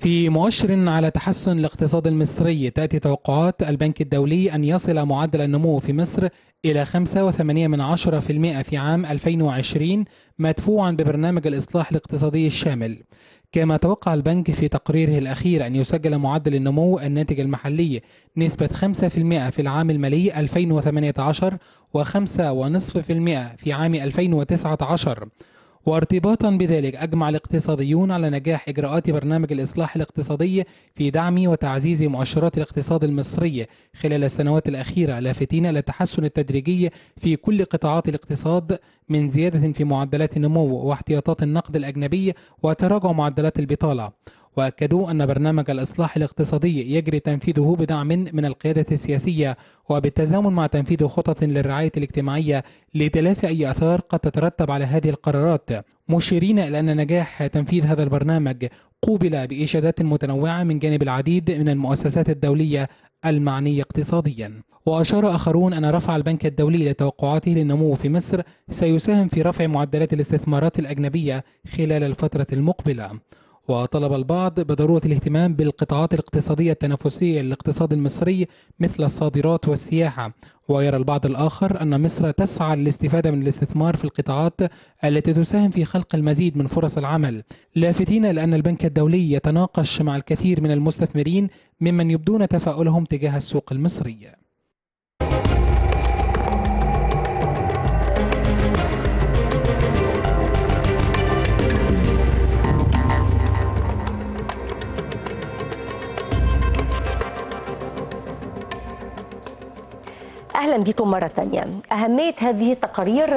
في مؤشر على تحسن الاقتصاد المصري تأتي توقعات البنك الدولي أن يصل معدل النمو في مصر إلى 5.8% في عام 2020 مدفوعا ببرنامج الإصلاح الاقتصادي الشامل كما توقع البنك في تقريره الأخير أن يسجل معدل النمو الناتج المحلي نسبة 5% في العام المالي 2018 و5.5% في عام 2019 وارتباطا بذلك أجمع الاقتصاديون على نجاح إجراءات برنامج الإصلاح الاقتصادي في دعم وتعزيز مؤشرات الاقتصاد المصري خلال السنوات الأخيرة لافتين إلى التحسن التدريجي في كل قطاعات الاقتصاد من زيادة في معدلات النمو واحتياطات النقد الأجنبي وتراجع معدلات البطالة واكدوا ان برنامج الاصلاح الاقتصادي يجري تنفيذه بدعم من القياده السياسيه وبالتزامن مع تنفيذ خطط للرعايه الاجتماعيه لتلافي اي اثار قد تترتب على هذه القرارات مشيرين الى ان نجاح تنفيذ هذا البرنامج قوبل باشادات متنوعه من جانب العديد من المؤسسات الدوليه المعنيه اقتصاديا وأشار آخرون أن رفع البنك الدولي لتوقعاته للنمو في مصر سيساهم في رفع معدلات الاستثمارات الأجنبية خلال الفترة المقبلة وطلب البعض بضرورة الاهتمام بالقطاعات الاقتصادية التنافسية للاقتصاد المصري مثل الصادرات والسياحة ويرى البعض الآخر أن مصر تسعى للاستفادة من الاستثمار في القطاعات التي تساهم في خلق المزيد من فرص العمل لافتين إلى أن البنك الدولي يتناقش مع الكثير من المستثمرين ممن يبدون تفاؤلهم تجاه السوق المصري اهلا بكم مره ثانيه اهميه هذه التقارير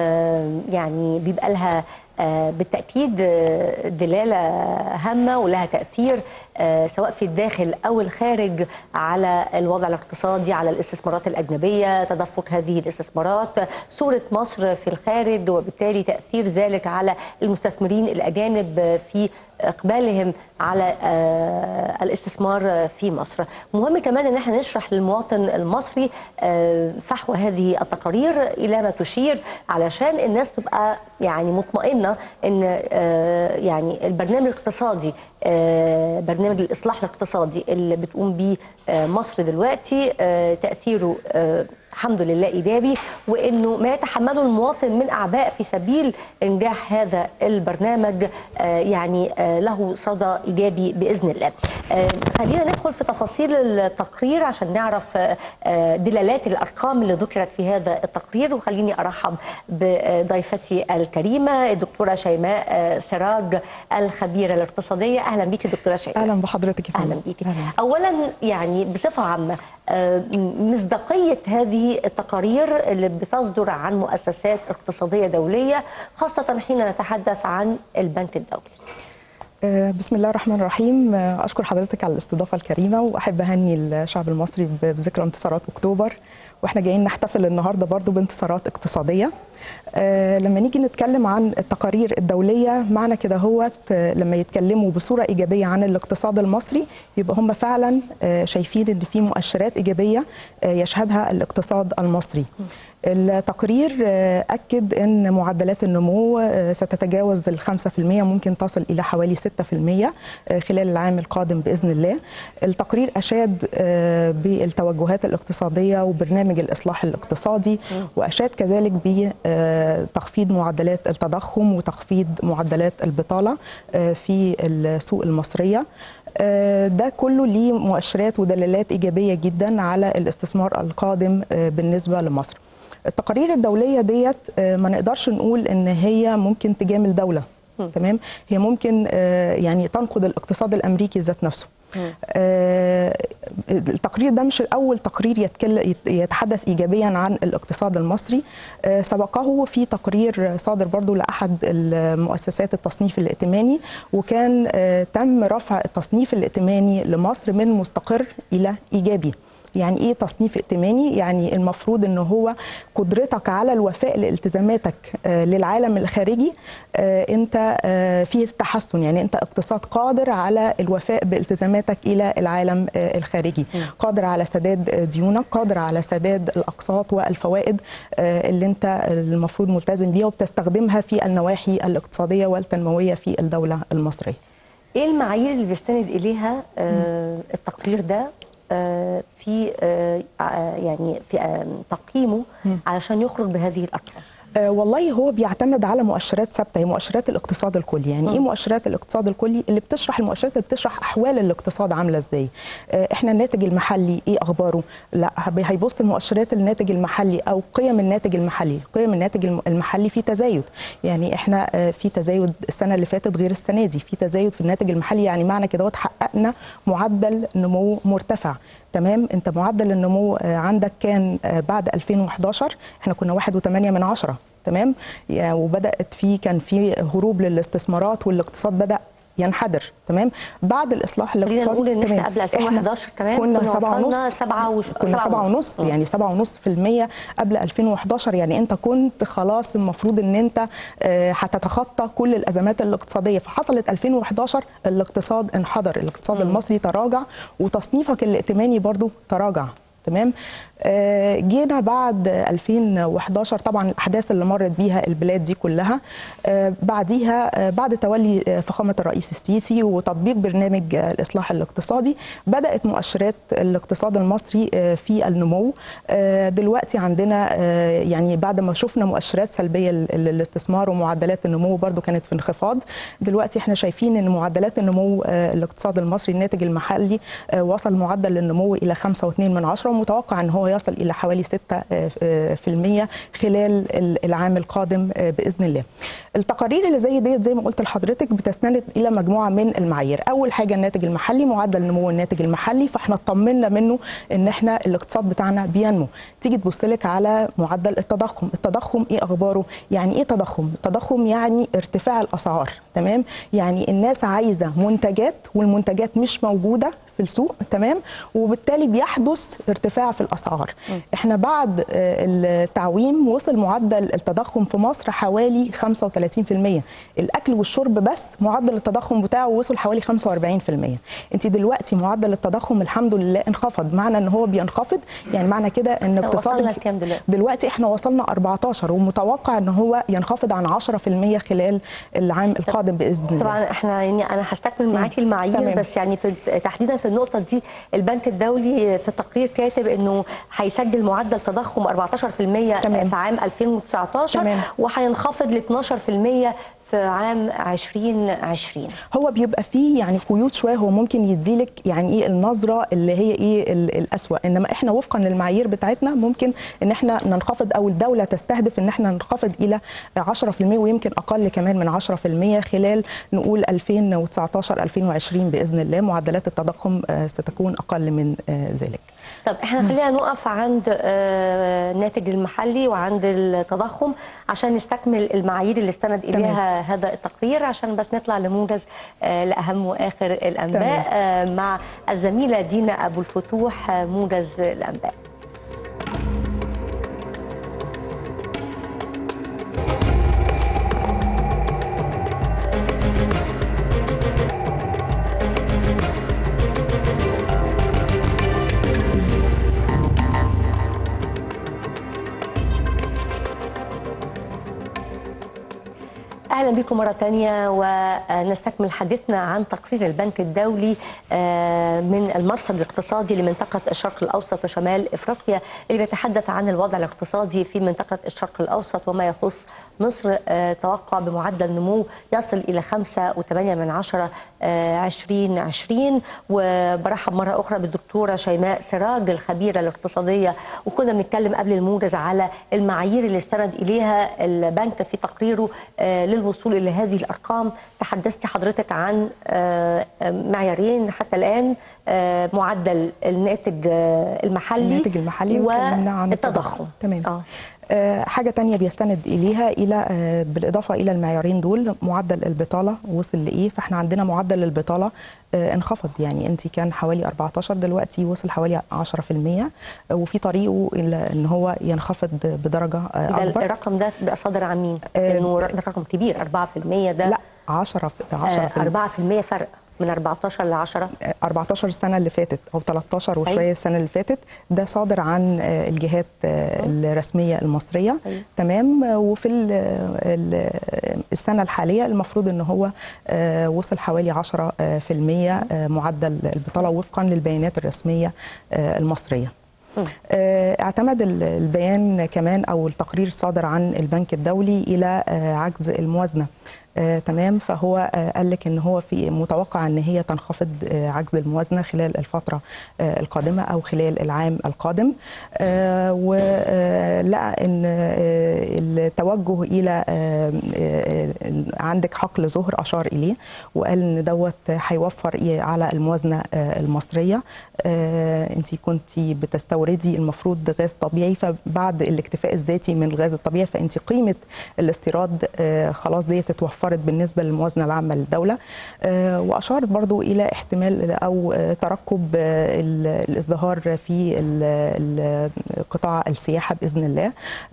يعني بيبقى لها بالتاكيد دلاله هامه ولها تاثير سواء في الداخل او الخارج على الوضع الاقتصادي على الاستثمارات الاجنبيه تدفق هذه الاستثمارات صوره مصر في الخارج وبالتالي تاثير ذلك على المستثمرين الاجانب في اقبالهم على الاستثمار في مصر مهم كمان ان احنا نشرح للمواطن المصري فحوى هذه التقارير الى ما تشير علشان الناس تبقى يعني مطمئنه ان يعني البرنامج الاقتصادي برنامج الاصلاح الاقتصادي اللي بتقوم به مصر دلوقتي تاثيره الحمد لله ايجابي وانه ما يتحمله المواطن من اعباء في سبيل انجاح هذا البرنامج يعني له صدى ايجابي باذن الله. خلينا ندخل في تفاصيل التقرير عشان نعرف دلالات الارقام اللي ذكرت في هذا التقرير وخليني ارحب بضيفتي الكريمه الدكتوره شيماء سراج الخبيره الاقتصاديه اهلا بيكي دكتوره شيماء. اهلا بحضرتك اهلا بيكي. اولا يعني بصفه عامه مصداقيه هذه التقارير اللي بتصدر عن مؤسسات اقتصاديه دوليه خاصه حين نتحدث عن البنك الدولي. بسم الله الرحمن الرحيم اشكر حضرتك على الاستضافه الكريمه واحب اهني الشعب المصري بذكرى انتصارات اكتوبر واحنا جايين نحتفل النهارده برضو بانتصارات اقتصاديه أه لما نيجي نتكلم عن التقارير الدوليه معنى كده هو لما يتكلموا بصوره ايجابيه عن الاقتصاد المصري يبقى هم فعلا أه شايفين ان في مؤشرات ايجابيه أه يشهدها الاقتصاد المصري التقرير أكد أن معدلات النمو ستتجاوز ال 5% ممكن تصل إلى حوالي 6% خلال العام القادم بإذن الله التقرير أشاد بالتوجهات الاقتصادية وبرنامج الإصلاح الاقتصادي وأشاد كذلك بتخفيض معدلات التضخم وتخفيض معدلات البطالة في السوق المصرية ده كله ليه مؤشرات ودلالات إيجابية جدا على الاستثمار القادم بالنسبة لمصر التقارير الدوليه ديت ما نقدرش نقول ان هي ممكن تجامل دوله تمام هي ممكن يعني تنقد الاقتصاد الامريكي ذات نفسه التقرير ده مش اول تقرير يتكلم يتحدث ايجابيا عن الاقتصاد المصري سبقه في تقرير صادر برضو لاحد المؤسسات التصنيف الائتماني وكان تم رفع التصنيف الائتماني لمصر من مستقر الى ايجابي يعني ايه تصنيف ائتماني يعني المفروض ان هو قدرتك على الوفاء لالتزاماتك للعالم الخارجي انت فيه تحسن يعني انت اقتصاد قادر على الوفاء بالتزاماتك الى العالم الخارجي قادر على سداد ديونك قادر على سداد الاقساط والفوائد اللي انت المفروض ملتزم بيها وبتستخدمها في النواحي الاقتصاديه والتنمويه في الدوله المصريه ايه المعايير اللي بيستند اليها آه التقرير ده آه في آه ع- يعني في آه تقييمه علشان يخرج بهذه الارقام آه، والله هو بيعتمد على مؤشرات ثابته هي مؤشرات الاقتصاد الكلي يعني ايه مؤشرات الاقتصاد الكلي اللي بتشرح المؤشرات اللي بتشرح احوال الاقتصاد عامله ازاي آه، احنا الناتج المحلي ايه اخباره لا هب- هيبص المؤشرات الناتج المحلي او قيم الناتج المحلي قيم الناتج الم- المحلي في تزايد يعني احنا آه، في تزايد السنه اللي فاتت غير السنه دي في تزايد في الناتج المحلي يعني معنى كده حققنا معدل نمو مرتفع تمام انت معدل النمو آه، عندك كان آه، بعد 2011 احنا كنا 1.8 من عشرة تمام يا- وبدات في كان في هروب للاستثمارات والاقتصاد بدا ينحدر تمام بعد الاصلاح خلينا الاقتصادي نقول ان تمام. احنا قبل 2011 كمان كنا كنا سبعة وصلنا ونص. سبعة وش... كنا سبعة ونص مم. يعني سبعة ونص في المية قبل 2011 يعني انت كنت خلاص المفروض ان انت آه، هتتخطى كل الازمات الاقتصاديه فحصلت 2011 الاقتصاد انحدر الاقتصاد المصري تراجع وتصنيفك الائتماني برضو تراجع تمام آه، جينا بعد 2011 طبعا الاحداث اللي مرت بيها البلاد دي كلها آه، بعديها آه، بعد تولي آه، فخامه الرئيس السيسي وتطبيق برنامج آه، الاصلاح الاقتصادي بدات مؤشرات الاقتصاد المصري آه، في النمو آه، دلوقتي عندنا آه، يعني بعد ما شفنا مؤشرات سلبيه لل- للاستثمار ومعدلات النمو برضو كانت في انخفاض دلوقتي احنا شايفين ان معدلات النمو آه، الاقتصاد المصري الناتج المحلي آه، وصل معدل النمو الى 5.2 من عشرة ومتوقع ان هو يصل الى حوالي 6 آه، آه، في المية خلال ال- العام القادم آه، باذن الله. التقارير اللي زي ديت زي ما قلت لحضرتك بتستند الى مجموعه من المعايير، اول حاجه الناتج المحلي معدل نمو الناتج المحلي فاحنا اطمنا منه ان احنا الاقتصاد بتاعنا بينمو. تيجي تبص لك على معدل التضخم، التضخم ايه اخباره؟ يعني ايه تضخم؟ التضخم يعني ارتفاع الاسعار، تمام؟ يعني الناس عايزه منتجات والمنتجات مش موجوده في السوق تمام وبالتالي بيحدث ارتفاع في الاسعار احنا بعد آه، التعويم وصل معدل التضخم في مصر حوالي 35% الاكل والشرب بس معدل التضخم بتاعه وصل حوالي 45% انت دلوقتي معدل التضخم الحمد لله انخفض معنى ان هو بينخفض يعني معنى كده ان اقتصاد وصلنا لكام دلوقتي؟ دلوقتي احنا وصلنا 14 ومتوقع ان هو ينخفض عن 10% خلال العام القادم باذن الله طبعا احنا يعني انا هستكمل معاكي المعايير تمام. بس يعني في تحديدا في النقطه دي البنك الدولي في التقرير كاتب انه هيسجل معدل تضخم 14% تمام. في عام 2019 تمام. وهينخفض ل 12% في عام 2020 هو بيبقى فيه يعني قيود شويه هو ممكن يديلك يعني ايه النظره اللي هي ايه ال- الاسوأ انما احنا وفقا للمعايير بتاعتنا ممكن ان احنا ننخفض او الدوله تستهدف ان احنا ننخفض الى 10% ويمكن اقل كمان من 10% خلال نقول 2019 2020 باذن الله معدلات التضخم آه، ستكون اقل من آه، ذلك طب احنا خلينا نقف عند آه، الناتج المحلي وعند التضخم عشان نستكمل المعايير اللي استند اليها هذا التقرير عشان بس نطلع لموجز آه، لاهم واخر الانباء تمام. آه، مع الزميله دينا ابو الفتوح آه، موجز الانباء اهلا بكم مره ثانيه ونستكمل حديثنا عن تقرير البنك الدولي آه، من المرصد الاقتصادي لمنطقه الشرق الاوسط وشمال افريقيا اللي بيتحدث عن الوضع الاقتصادي في منطقه الشرق الاوسط وما يخص مصر آه، توقع بمعدل نمو يصل الى 5.8 من عشرة آه، 2020 وبرحب مره اخرى بالدكتوره شيماء سراج الخبيره الاقتصاديه وكنا بنتكلم قبل الموجز على المعايير اللي استند اليها البنك في تقريره آه، للوصول الى هذه الارقام تحدثتي حضرتك عن آه، آه، معيارين حتى الان آه، معدل الناتج آه، المحلي الناتج المحلي واتكلمنا عن والتضخم تمام اه آه، حاجة تانية بيستند إليها إلى آه، بالإضافة إلى المعيارين دول معدل البطالة وصل لإيه فإحنا عندنا معدل البطالة آه، انخفض يعني أنت كان حوالي 14 دلوقتي وصل حوالي 10% آه، وفي طريقه إلى إن هو ينخفض بدرجة آه، ده أكبر الرقم ده بيبقى صادر عن مين؟ آه، لانه ده رقم كبير 4% ده لا 10 في 10 آه، 4% فرق من 14 ل 10 14 السنه اللي فاتت او 13 وشويه أيوة. السنه اللي فاتت ده صادر عن آه، الجهات آه، الرسميه المصريه أيوة. تمام آه، وفي ال- ال- السنه الحاليه المفروض ان هو آه، وصل حوالي 10% آه، في المية، آه، معدل البطاله وفقا للبيانات الرسميه آه، المصريه آه، اعتمد ال- البيان كمان او التقرير الصادر عن البنك الدولي الى آه، عجز الموازنه آه، تمام فهو آه، قال لك ان هو في متوقع ان هي تنخفض آه، عجز الموازنه خلال الفتره آه، القادمه او خلال العام القادم آه، ولقى ان آه، التوجه الى آه، آه، عندك حقل ظهر اشار اليه وقال ان دوت هيوفر إيه على الموازنه آه، المصريه انت كنت بتستوردي المفروض غاز طبيعي فبعد الاكتفاء الذاتي من الغاز الطبيعي فانت قيمه الاستيراد آه، خلاص ديت اتوفرت بالنسبه للموازنه العامه للدوله آه، واشار برضو الى احتمال او آه، ترقب آه، ال- الازدهار في ال- ال- قطاع السياحه باذن الله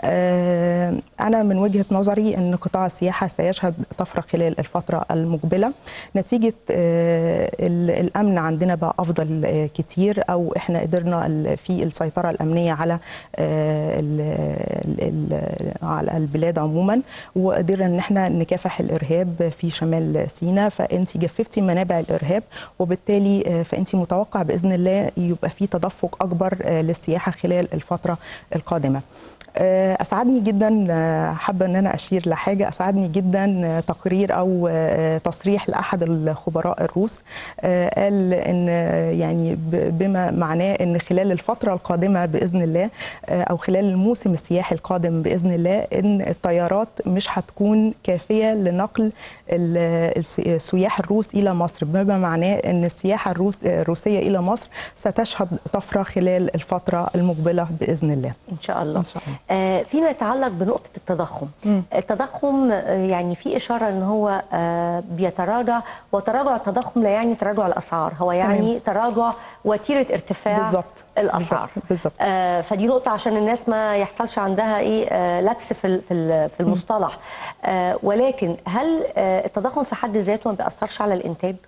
آه، انا من وجهه نظري ان قطاع السياحه سيشهد طفره خلال الفتره المقبله نتيجه آه، ال- الامن عندنا بقى افضل آه، كتير او احنا قدرنا ال- في السيطره الامنيه على آه، ال- ال- على البلاد عموما وقدرنا ان احنا نكافح الارهاب في شمال سيناء فانت جففتي منابع الارهاب وبالتالي آه، فانت متوقع باذن الله يبقى في تدفق اكبر آه، للسياحه خلال الفتره القادمه آه، اسعدني جدا آه، حابه ان انا اشير لحاجه اسعدني جدا آه، تقرير او آه، تصريح لاحد الخبراء الروس آه، قال ان آه، يعني ب- بما معناه ان خلال الفتره القادمه باذن الله آه، او خلال الموسم السياحي القادم باذن الله ان الطيارات مش هتكون كافيه لنقل ال- الس- السياح الروس الى مصر بما معناه ان السياحه الروس الروسيه الى مصر ستشهد طفره خلال الفتره المقبله باذن الله ان شاء الله إن شاء الله. آه، فيما يتعلق بنقطه التضخم مم. التضخم آه، يعني في اشاره ان هو آه، بيتراجع وتراجع التضخم لا يعني تراجع الاسعار هو يعني تراجع وتيره ارتفاع بالظبط الاسعار بالظبط بالظبط آه، فدي نقطة عشان الناس ما يحصلش عندها ايه آه، لبس في ال- في ال- في المصطلح آه، ولكن هل آه، التضخم في حد ذاته ما بيأثرش على الإنتاج؟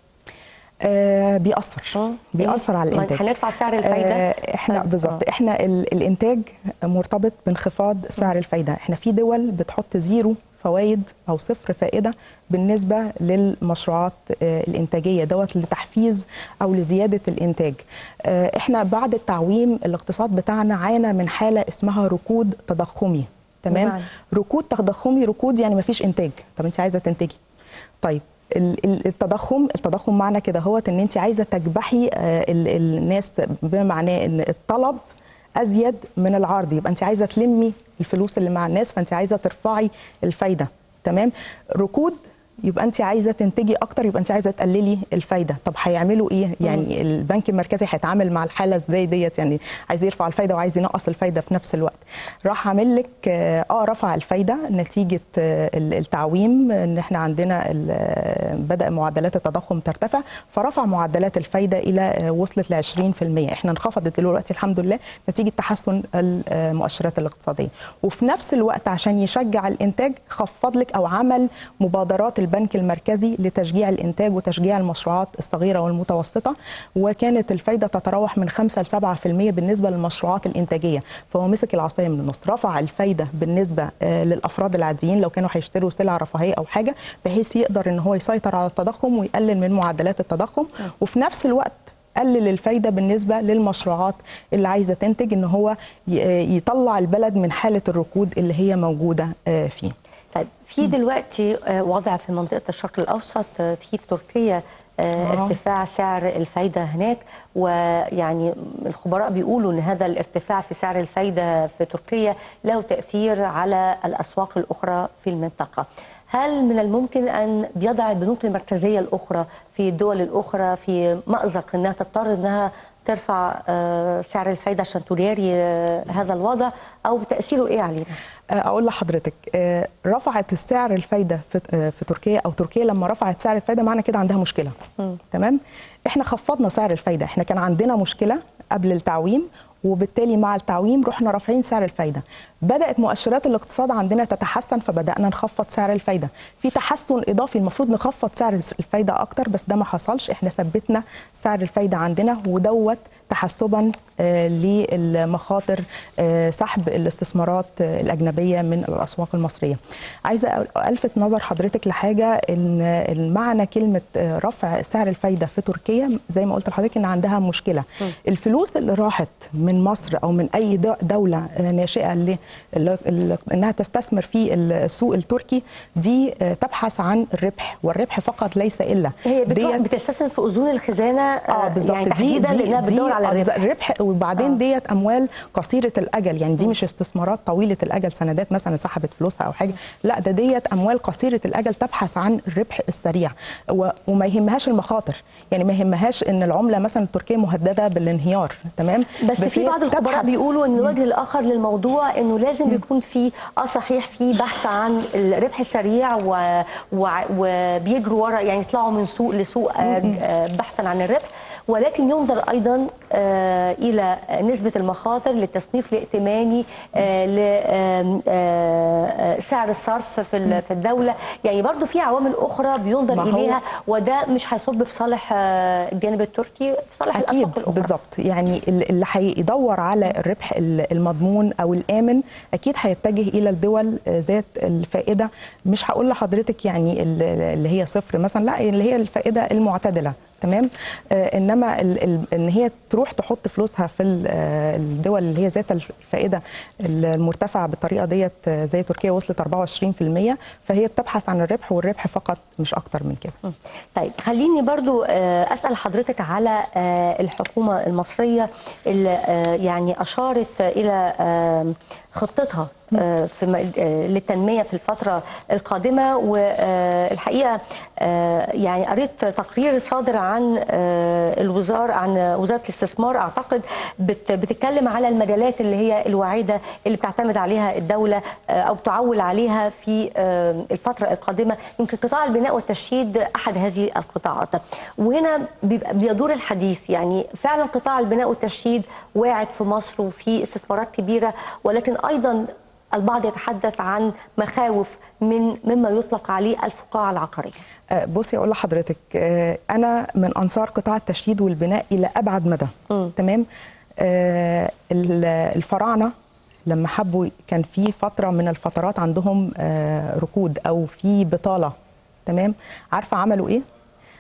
آه بيأثر مم. بيأثر على ما الانتاج هنرفع سعر الفايدة آه احنا آه. بالظبط احنا ال- الانتاج مرتبط بانخفاض سعر الفايده احنا في دول بتحط زيرو فوائد او صفر فائده بالنسبه للمشروعات آه الانتاجيه دوت لتحفيز او لزياده الانتاج آه احنا بعد التعويم الاقتصاد بتاعنا عانى من حاله اسمها ركود تضخمي تمام بمعنى؟ ركود تضخمي ركود يعني مفيش انتاج طب انت عايزه تنتجي طيب ال- ال- التضخم التضخم معنى كده هو ان انت عايزه تكبحي آه، ال- الناس بما معناه ان الطلب ازيد من العرض يبقى انت عايزه تلمي الفلوس اللي مع الناس فانت عايزه ترفعي الفايده تمام ركود يبقى انت عايزه تنتجي اكتر يبقى انت عايزه تقللي الفايده طب هيعملوا ايه يعني البنك المركزي هيتعامل مع الحاله ازاي ديت يعني عايز يرفع الفايده وعايز ينقص الفايده في نفس الوقت راح عامل لك اه آه، رفع الفايده نتيجه آه، ال- التعويم ان احنا عندنا ال- آه، بدا معدلات التضخم ترتفع فرفع معدلات الفايده الى آه، وصلت ل 20% احنا انخفضت دلوقتي الحمد لله نتيجه تحسن المؤشرات الاقتصاديه وفي نفس الوقت عشان يشجع الانتاج خفض لك او عمل مبادرات البنك المركزي لتشجيع الانتاج وتشجيع المشروعات الصغيره والمتوسطه وكانت الفايده تتراوح من 5 ل 7% بالنسبه للمشروعات الانتاجيه فهو مسك العصايه من النص رفع الفايده بالنسبه آه، للافراد العاديين لو كانوا هيشتروا سلع رفاهيه او حاجه بحيث يقدر ان هو يسيطر على التضخم ويقلل من معدلات التضخم وفي نفس الوقت قلل الفايده بالنسبه للمشروعات اللي عايزه تنتج ان هو ي- يطلع البلد من حاله الركود اللي هي موجوده آه، فيه طيب في دلوقتي آه، وضع في منطقة الشرق الأوسط آه، في في تركيا آه، آه. ارتفاع سعر الفايدة هناك ويعني الخبراء بيقولوا ان هذا الارتفاع في سعر الفايدة في تركيا له تأثير على الأسواق الأخرى في المنطقة هل من الممكن أن بيضع البنوك المركزية الأخرى في الدول الأخرى في مأزق أنها تضطر أنها ترفع آه، سعر الفايدة عشان تجاري آه، هذا الوضع أو تأثيره إيه علينا؟ اقول لحضرتك آه، رفعت السعر الفايده في آه، في تركيا او تركيا لما رفعت سعر الفايده معنى كده عندها مشكله مم. تمام احنا خفضنا سعر الفايده احنا كان عندنا مشكله قبل التعويم وبالتالي مع التعويم رحنا رافعين سعر الفايده بدات مؤشرات الاقتصاد عندنا تتحسن فبدانا نخفض سعر الفايده في تحسن اضافي المفروض نخفض سعر الفايده اكتر بس ده ما حصلش احنا ثبتنا سعر الفايده عندنا ودوت تحسبا آه، للمخاطر آه، سحب الاستثمارات آه، الاجنبيه من الاسواق المصريه. عايزه الفت نظر حضرتك لحاجه ان المعنى كلمه آه، رفع سعر الفايده في تركيا زي ما قلت لحضرتك ان عندها مشكله. الفلوس اللي راحت من مصر او من اي دو- دوله آه، ناشئه ل- ل- ل- انها تستثمر في السوق التركي دي آه، تبحث عن الربح والربح فقط ليس الا هي بتروح ديت- بتستثمر في اذون الخزانه اه آه، بالظبط يعني تحديدا لانها بتدور على الربح الربح وبعدين آه. آه. ديت اموال قصيره الاجل يعني دي مش استثمارات طويله الاجل سندات مثلا سحبت فلوسها او حاجه لا ده ديت اموال قصيره الاجل تبحث عن الربح السريع و... وما يهمهاش المخاطر يعني ما يهمهاش ان العمله مثلا التركيه مهدده بالانهيار تمام بس, في هي بعض الخبراء بتبحث- بيقولوا ان الوجه الاخر للموضوع انه لازم بيكون في اه صحيح في بحث عن الربح السريع و... و... وبيجروا ورا يعني يطلعوا من سوق لسوق آه، آه، بحثا عن الربح ولكن ينظر ايضا آه، الى نسبه المخاطر للتصنيف الائتماني لسعر الصرف في ال- في الدوله يعني برضو في عوامل اخرى بينظر ما هو- اليها وده مش هيصب في صالح آه، الجانب التركي في صالح اكيد الاسواق الاخرى بالظبط يعني ال- اللي هيدور على الربح ال- المضمون او الامن اكيد هيتجه الى الدول ذات الفائده مش هقول لحضرتك يعني ال- اللي هي صفر مثلا لا اللي هي الفائده المعتدله تمام آه انما ال ال ان هي تروح تحط فلوسها في ال- آه، الدول اللي هي ذات الفائده المرتفعه بالطريقه ديت آه، زي تركيا وصلت 24% فهي بتبحث عن الربح والربح فقط مش اكتر من كده طيب خليني برضو آه، أسأل حضرتك على آه، الحكومة المصرية اللي آه، يعني أشارت إلى آه، خطتها آه، في م- آه، للتنمية في الفترة القادمة والحقيقة يعني قريت تقرير صادر عن آه، الوزارة عن وزارة الاستثمار أعتقد بت- بتتكلم على المجالات اللي هي الواعدة اللي بتعتمد عليها الدولة آه، أو تعول عليها في آه، الفترة القادمة يمكن قطاع البناء والتشييد أحد هذه القطاعات وهنا بيبقى بيدور الحديث يعني فعلا قطاع البناء والتشييد واعد في مصر وفي استثمارات كبيرة ولكن أيضا البعض يتحدث عن مخاوف من مما يطلق عليه الفقاعة العقارية آه، بصي اقول لحضرتك آه، انا من انصار قطاع التشييد والبناء الى ابعد مدى مم. تمام آه، ال- الفراعنه لما حبوا كان في فتره من الفترات عندهم آه، ركود او في بطاله تمام عارفه عملوا ايه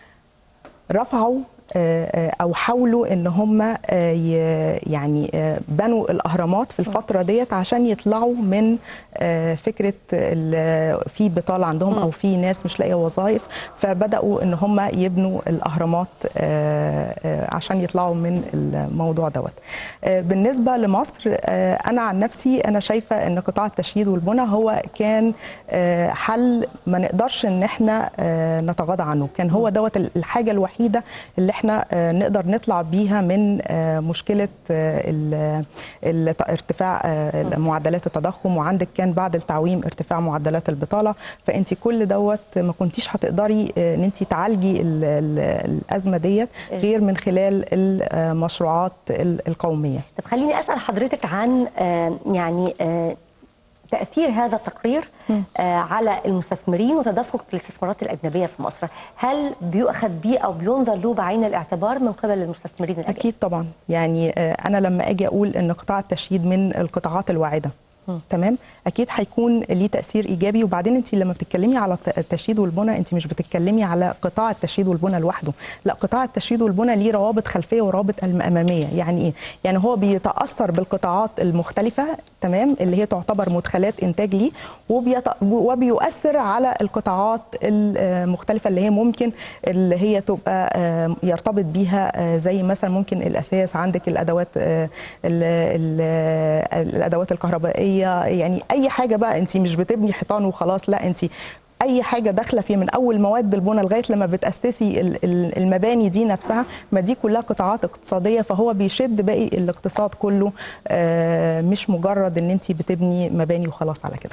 رفعوا آه، آه، او حاولوا ان هم آه، ي- يعني آه، بنوا الاهرامات في الفتره ديت عشان يطلعوا من آه، فكره ال- في بطاله عندهم او في ناس مش لاقيه وظائف فبداوا ان هم يبنوا الاهرامات آه، آه، عشان يطلعوا من الموضوع دوت آه، بالنسبه لمصر آه، انا عن نفسي انا شايفه ان قطاع التشييد والبنى هو كان آه، حل ما نقدرش ان احنا آه، نتغاضى عنه كان هو دوت الحاجه الوحيده اللي احنا آه، نقدر نطلع بيها من آه، مشكله آه، ال- ال- ارتفاع آه، معدلات التضخم وعندك كان بعد التعويم ارتفاع معدلات البطاله فانت كل دوت ما كنتيش هتقدري آه، ان انت تعالجي ال- ال- الازمه ديت غير من خلال المشروعات ال- القوميه طب خليني اسال حضرتك عن آه، يعني آه، تاثير هذا التقرير آه، على المستثمرين وتدفق الاستثمارات الاجنبيه في مصر هل بيؤخذ به او بينظر له بعين الاعتبار من قبل المستثمرين الاجانب اكيد طبعا يعني آه، انا لما اجي اقول ان قطاع التشييد من القطاعات الواعده تمام اكيد هيكون ليه تاثير ايجابي وبعدين انت لما بتتكلمي على الت- التشييد والبنى انت مش بتتكلمي على قطاع التشييد والبنى لوحده لا قطاع التشييد والبنى ليه روابط خلفيه وروابط الم- اماميه يعني ايه يعني هو بيتاثر بالقطاعات المختلفه تمام اللي هي تعتبر مدخلات انتاج ليه وبيت... وبيؤثر على القطاعات المختلفه اللي هي ممكن اللي هي تبقى آه، يرتبط بيها آه، زي مثلا ممكن الاساس عندك الادوات آه، ال- ال- الادوات الكهربائيه يعني اي حاجه بقى انت مش بتبني حيطان وخلاص لا انت اي حاجه داخله فيه من اول مواد البنى لغايه لما بتاسسي ال- ال- المباني دي نفسها ما دي كلها قطاعات اقتصاديه فهو بيشد باقي الاقتصاد كله آه، مش مجرد ان انت بتبني مباني وخلاص على كده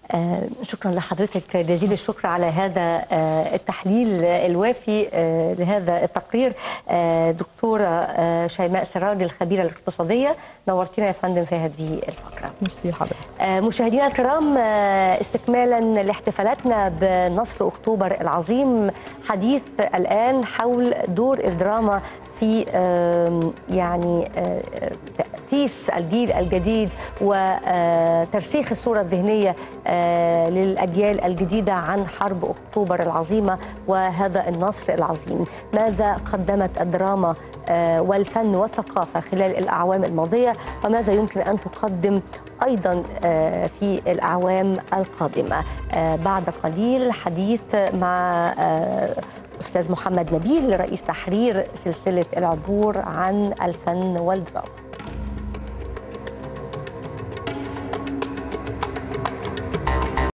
آه، شكرا لحضرتك جزيل الشكر على هذا آه، التحليل الوافي آه، لهذا التقرير آه، دكتورة آه، شيماء سراج الخبيرة الاقتصادية نورتينا يا فندم في هذه الفقرة ميرسي لحضرتك آه، مشاهدينا الكرام آه، استكمالا لاحتفالاتنا بنصر اكتوبر العظيم حديث الان حول دور الدراما في آم، يعني آه، تأسيس الجيل الجديد وترسيخ الصورة الذهنية آه، للأجيال الجديدة عن حرب أكتوبر العظيمة وهذا النصر العظيم ماذا قدمت الدراما آه، والفن والثقافة خلال الأعوام الماضية وماذا يمكن أن تقدم أيضا آه، في الأعوام القادمة آه، بعد قليل حديث مع آه، أستاذ محمد نبيل رئيس تحرير سلسلة العبور عن الفن والدراما